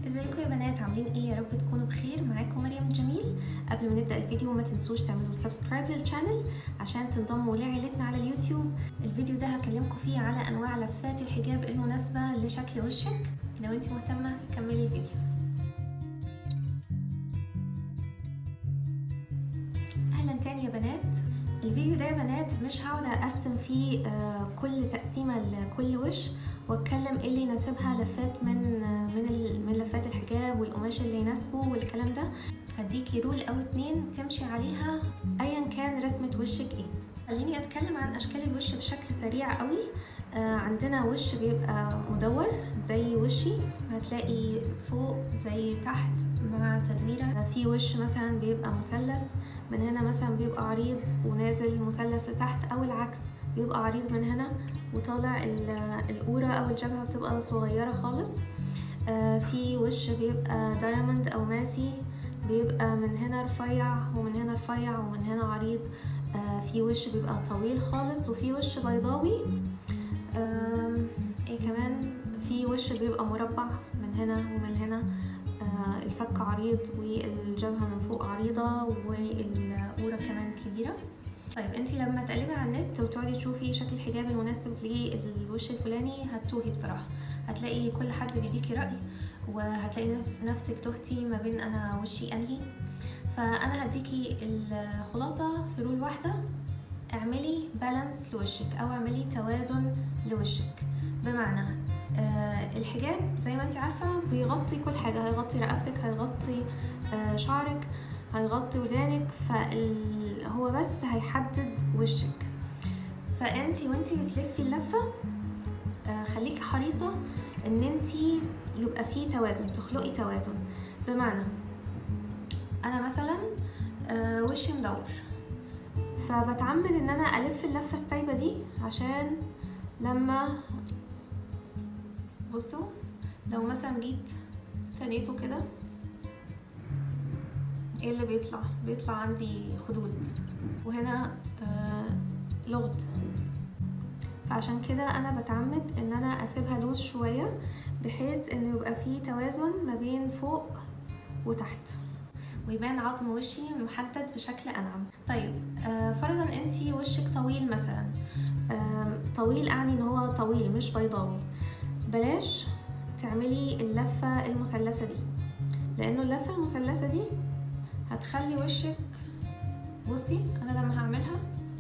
ازيكم يا بنات عاملين ايه يا رب تكونوا بخير معاكم مريم جميل قبل ما نبدا الفيديو ما تنسوش تعملوا سبسكرايب للشانل عشان تنضموا لعيلتنا على اليوتيوب الفيديو ده هكلمكم فيه على انواع لفات الحجاب المناسبه لشكل وشك لو انت مهتمه كملي الفيديو اهلا تاني يا بنات الفيديو ده يا بنات مش هقعد اقسم فيه آه كل تقسيمه لكل وش واتكلم ايه اللي يناسبها لفات من من من لفات الحجاب والقماش اللي يناسبه والكلام ده هديكي رول او اتنين تمشي عليها ايا كان رسمه وشك ايه خليني اتكلم عن اشكال الوش بشكل سريع قوي آه عندنا وش بيبقى مدور زي وشي هتلاقي فوق زي تحت مع تدويره في وش مثلا بيبقى مثلث من هنا مثلا بيبقى عريض ونازل مثلث لتحت او العكس بيبقى عريض من هنا وطالع القورة او الجبهة بتبقى صغيرة خالص آه في وش بيبقى دايموند او ماسي بيبقى من هنا رفيع ومن هنا رفيع ومن هنا عريض آه في وش بيبقى طويل خالص وفي وش بيضاوي آه ايه كمان في وش بيبقى مربع من هنا ومن هنا آه الفك عريض والجبهة من فوق عريضة والقورة كمان كبيرة طيب انت لما تقلبي على النت وتقعدي تشوفي شكل الحجاب المناسب للوش الفلاني هتوهي بصراحه هتلاقي كل حد بيديكي راي وهتلاقي نفس نفسك تهتي ما بين انا وشي انهي فانا هديكي الخلاصه في رول واحده اعملي بالانس لوشك او اعملي توازن لوشك بمعنى آه الحجاب زي ما انت عارفه بيغطي كل حاجه هيغطي رقبتك هيغطي آه شعرك هيغطي ودانك فهو بس هيحدد وشك فانتي وانتي بتلفي اللفة آه خليكي حريصة ان انتي يبقى فيه توازن تخلقي توازن بمعنى انا مثلا آه وشي مدور فبتعمد ان انا الف اللفة السايبة دي عشان لما بصوا لو مثلا جيت تنيته كده ايه اللي بيطلع بيطلع عندي خدود وهنا آه لغد فعشان كده انا بتعمد ان انا اسيبها لوز شوية بحيث ان يبقى فيه توازن ما بين فوق وتحت ويبان عظم وشي محدد بشكل انعم طيب آه فرضا انتي وشك طويل مثلا آه طويل اعني ان هو طويل مش بيضاوي بلاش تعملي اللفة المثلثة دي لانه اللفة المثلثة دي هتخلي وشك بصي انا لما هعملها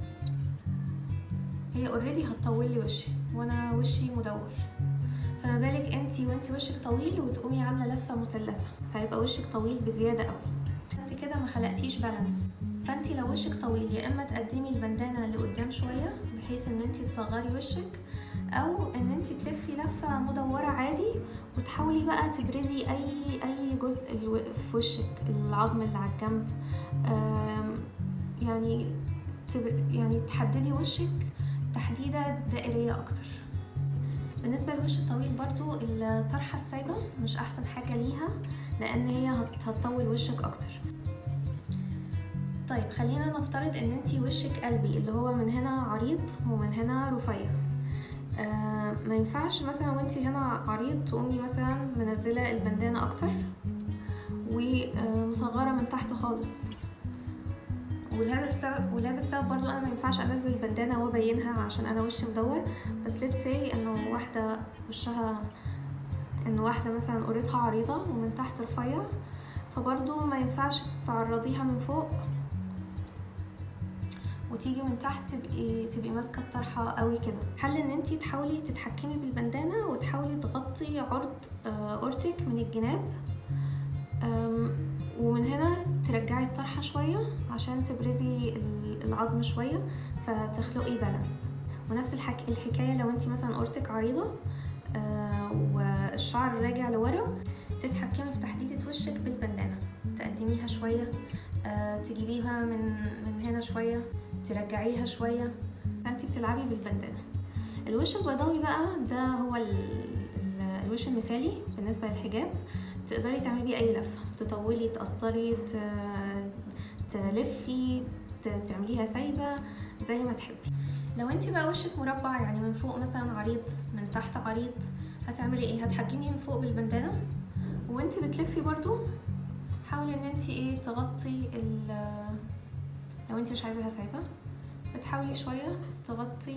هي اوريدي هتطول لي وشي وانا وشي مدور فما بالك انتي وانتي وشك طويل وتقومي عامله لفه مثلثه فيبقى وشك طويل بزياده قوي انت كده ما خلقتيش بالانس فانتي لو وشك طويل يا اما تقدمي البندانه لقدام شويه بحيث ان انتي تصغري وشك او ان انتي تلفي لفه مدوره عادي وتحاولي بقى تبرزي اي اي جزء في وشك العظم اللي على الجنب يعني يعني تحددي وشك تحديدة دائرية أكتر بالنسبة للوش الطويل برضو الطرحة السايبة مش أحسن حاجة ليها لأن هي هتطول وشك أكتر طيب خلينا نفترض ان انتي وشك قلبي اللي هو من هنا عريض ومن هنا رفيع آه ما ينفعش مثلا وانتي هنا عريض تقومي مثلا منزلة البندانة اكتر ومصغرة من تحت خالص ولهذا السبب ولهذا السبب برضو انا ما ينفعش انزل البندانه وابينها عشان انا وشي مدور بس ليتس سي انه واحده وشها ان واحده مثلا قريتها عريضه ومن تحت رفيع فبرضو ما ينفعش تعرضيها من فوق وتيجي من تحت تبقي تبقي ماسكه الطرحه قوي كده حل ان انتي تحاولي تتحكمي بالبندانه وتحاولي تغطي عرض قرتك من الجناب ومن هنا ترجعي الطرحة شوية عشان تبرزي العظم شوية فتخلقي بالانس ونفس الحك... الحكاية لو انتي مثلا قرتك عريضة آه والشعر راجع لورا تتحكمي في تحديدة وشك بالبندانة تقدميها شوية آه تجيبيها من من هنا شوية ترجعيها شوية فانتي بتلعبي بالبندانة الوش البيضاوي بقى ده هو ال... ال... الوش المثالي بالنسبة للحجاب تقدري تعملي بيه اي لفه تطولي تقصري تلفي تعمليها سايبه زي ما تحبي لو انت بقى وشك مربع يعني من فوق مثلا عريض من تحت عريض هتعملي ايه هتحجمي من فوق بالبندانه وانت بتلفي برضو حاولي ان انت ايه تغطي ال لو انت مش عايزاها سايبه بتحاولي شويه تغطي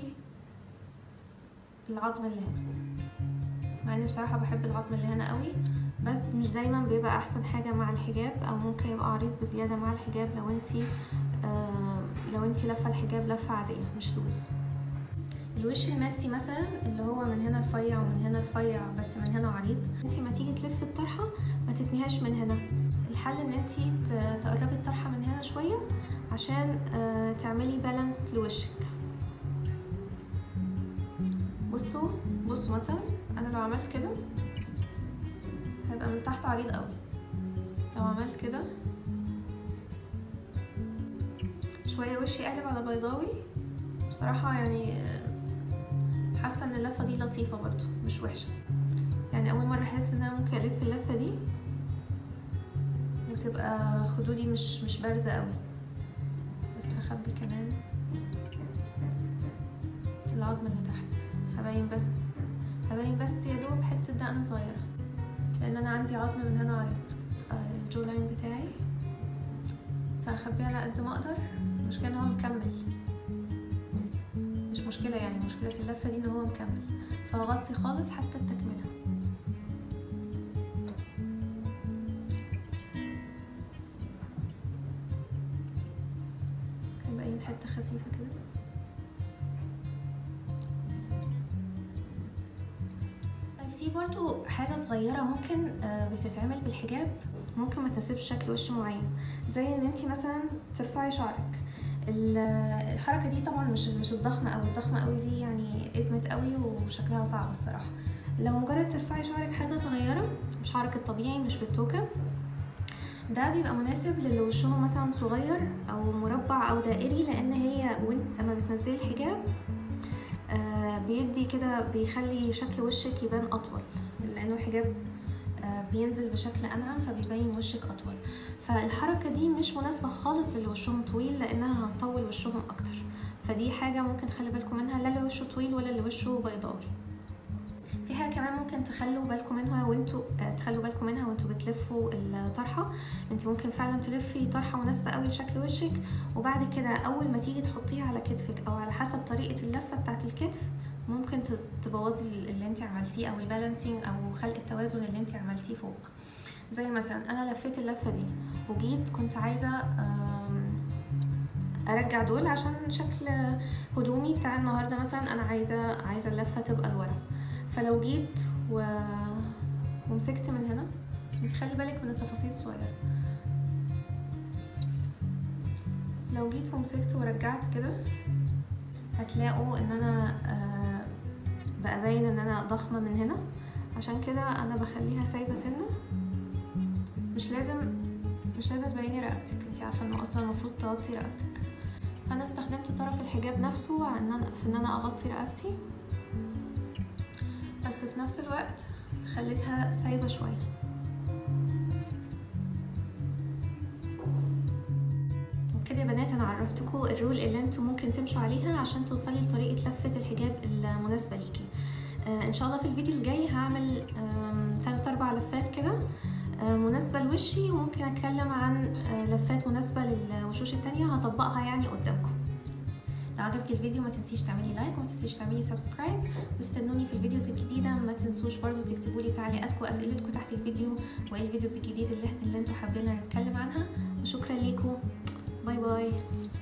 العظم اللي هنا مع اني بصراحه بحب العظم اللي هنا قوي بس مش دايما بيبقى احسن حاجه مع الحجاب او ممكن يبقى عريض بزياده مع الحجاب لو انت آه لو انت لفه الحجاب لفه عاديه مش لوز الوش الماسي مثلا اللي هو من هنا رفيع ومن هنا رفيع بس من هنا عريض انت ما تيجي تلفي الطرحه ما تتنيهاش من هنا الحل ان انت تقربي الطرحه من هنا شويه عشان آه تعملي بالانس لوشك بصوا بصوا مثلا انا لو عملت كده هيبقى من تحت عريض قوي لو عملت كده شويه وشي قلب على بيضاوي بصراحه يعني حاسه ان اللفه دي لطيفه برضو مش وحشه يعني اول مره احس ان انا ممكن الف اللفه دي وتبقى خدودي مش مش بارزه قوي بس هخبي كمان العظم اللي تحت هبين بس هبين بس يا دوب حته دقن صغيره لان انا عندي عظم من هنا عريض الجو لاين بتاعي فهخبيه على قد ما اقدر المشكله ان هو مكمل مش مشكله يعني المشكله في اللفه دي ان هو مكمل فهغطي خالص حتى التكمله هيبقى حته خفيفه كده في برضو حاجة صغيرة ممكن بتتعمل بالحجاب ممكن ما تناسبش شكل وش معين زي ان انت مثلا ترفعي شعرك الحركة دي طبعا مش مش الضخمة قوي الضخمة قوي دي يعني ادمت قوي وشكلها صعب الصراحة لو مجرد ترفعي شعرك حاجة صغيرة شعرك الطبيعي مش بالتوكة ده بيبقى مناسب للي وشهم مثلا صغير او مربع او دائري لان هي لما بتنزلي الحجاب آه بيدي كده بيخلي شكل وشك يبان اطول لانه الحجاب آه بينزل بشكل انعم فبيبين وشك اطول فالحركه دي مش مناسبه خالص للي وشهم طويل لانها هتطول وشهم اكتر فدي حاجه ممكن تخلي بالكم منها لا اللي وشه طويل ولا اللي وشه بيضاوي في حاجه كمان ممكن تخلوا بالكم منها وانتوا آه تخلوا بالكم منها وانتوا بتلفوا الطرحه انت ممكن فعلا تلفي طرحه مناسبه قوي لشكل وشك وبعد كده اول ما تيجي تحطيها على كتفك او على حسب طريقه اللفه بتاعه الكتف ممكن تبوظي اللي انت عملتيه او البالانسينج او خلق التوازن اللي انت عملتيه فوق زي مثلا انا لفيت اللفه دي وجيت كنت عايزه ارجع دول عشان شكل هدومي بتاع النهارده مثلا انا عايزه عايزه اللفه تبقى لورا فلو جيت و... ومسكت من هنا انت خلي بالك من التفاصيل الصغيره لو جيت ومسكت ورجعت كده هتلاقوا ان انا آه بقى باين ان انا ضخمه من هنا عشان كده انا بخليها سايبه سنه مش لازم مش لازم تبيني رقبتك انت عارفه انه اصلا المفروض تغطي رقبتك فانا استخدمت طرف الحجاب نفسه ان انا في ان انا اغطي رقبتي بس في نفس الوقت خليتها سايبه شويه كده يا بنات انا عرفتكم الرول اللي انتم ممكن تمشوا عليها عشان توصلي لطريقه لفه الحجاب المناسبه ليكي آه ان شاء الله في الفيديو الجاي هعمل ثلاث اربع لفات كده آه مناسبه لوشي وممكن اتكلم عن آه لفات مناسبه للوشوش التانية هطبقها يعني قدامكم لو عجبك الفيديو ما تنسيش تعملي لايك وما تنسيش تعملي سبسكرايب واستنوني في الفيديوز الجديده ما تنسوش برضو تكتبوا لي تعليقاتكم واسئلتكم تحت الفيديو وايه الفيديوز الجديده اللي, اللي انتوا حابين نتكلم عنها وشكرا ليكم باي باي